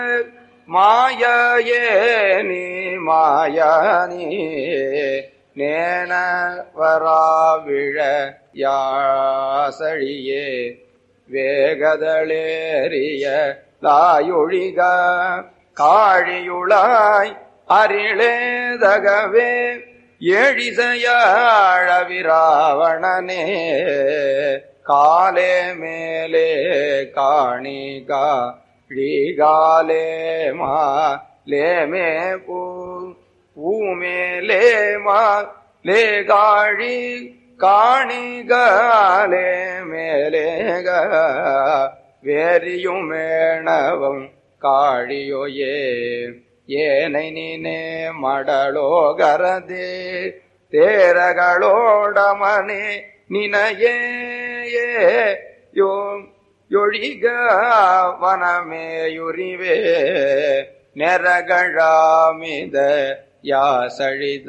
மாயே நீ மாயானி நேன வராவிழ யாசழியே வேகதளேறிய லாயொழிக காழியுளாய் அரிளேதகவே எழிசையாழவிராவணனே காலே மேலே காணிகா ழீகாலே மா லேமே பூ பூமேலே மா லே காழி காணிகாலே மேலேக வேரியும் மேணவம் காழியோயே ஏனை நீனே மடலோகரதே தேரகளோடமனே நினையே யோ ಯೊಳಿಗ ವನಮೇಯುರಿವೆ ನೆರಗಳಾಮಿದ ಯಾಸಳಿದ